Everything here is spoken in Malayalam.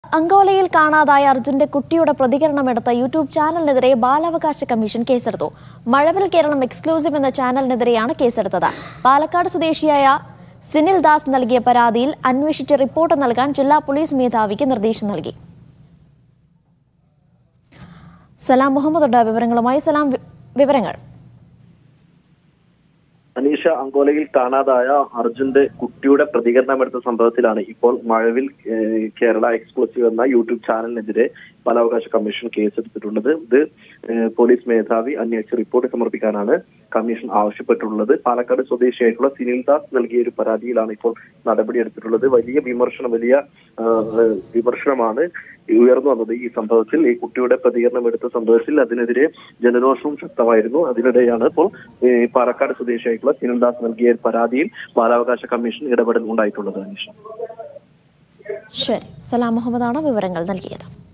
അങ്കോലയിൽ കാണാതായ അർജുന്റെ കുട്ടിയുടെ പ്രതികരണമെടുത്ത യൂട്യൂബ് ചാനലിനെതിരെ ബാലാവകാശ കമ്മീഷൻ കേസെടുത്തു മഴവിൽ കേരളം എക്സ്ക്ലൂസീവ് എന്ന ചാനലിനെതിരെയാണ് കേസെടുത്തത് പാലക്കാട് സ്വദേശിയായ സിനിൽ ദാസ് നൽകിയ പരാതിയിൽ അന്വേഷിച്ച് റിപ്പോർട്ട് നൽകാൻ ജില്ലാ പോലീസ് മേധാവിക്ക് നിർദ്ദേശം നൽകി സലാം മുഹമ്മദ് ഉണ്ട് വിവരങ്ങളുമായി സലാം വി- വിവരങ്ങൾ അനീഷ അങ്കോലയിൽ കാണാതായ അർജുന്റെ കുട്ടിയുടെ പ്രതികരണമെടുത്ത സംഭവത്തിലാണ് ഇപ്പോൾ മഴവിൽ ഏഹ്, കേരള എക്സ്ക്ലൂസീവ് എന്ന യൂട്യൂബ് ചാനലിനെതിരെ ബാലാവകാശ കമ്മീഷൻ കേസെടുത്തിട്ടുള്ളത് ഇത് ഏഹ്, പോലീസ് മേധാവി അന്വേഷിച്ച് റിപ്പോർട്ട് സമർപ്പിക്കാനാണ് കമ്മീഷൻ ആവശ്യപ്പെട്ടിട്ടുള്ളത് പാലക്കാട് സ്വദേശിയായിട്ടുള്ള സിനിൽ ദാസ് നൽകിയ ഒരു പരാതിയിലാണ് ഇപ്പോൾ നടപടിയെടുത്തിട്ടുള്ളത് വലിയ വിമർശനം വലിയ ആഹ്, വിമർശനമാണ് ഉയർന്നു വന്നത് ഈ സംഭവത്തിൽ ഈ കുട്ടിയുടെ പ്രതികരണം എടുത്ത സംഭവത്തിൽ അതിനെതിരെ ജനരോഷവും ശക്തമായിരുന്നു അതിനിടെയാണ് ഇപ്പോൾ ഏഹ്, പാലക്കാട് സ്വദേശിയായിട്ടുള്ള സിനിൽദാസ് നൽകിയ പരാതിയിൽ ബാലാവകാശ കമ്മീഷൻ ഇടപെടൽ ഉണ്ടായിട്ടുള്ളത് അനീഷ ശരി സലാം മുഹമ്മദാണ് വിവരങ്ങൾ നൽകിയത്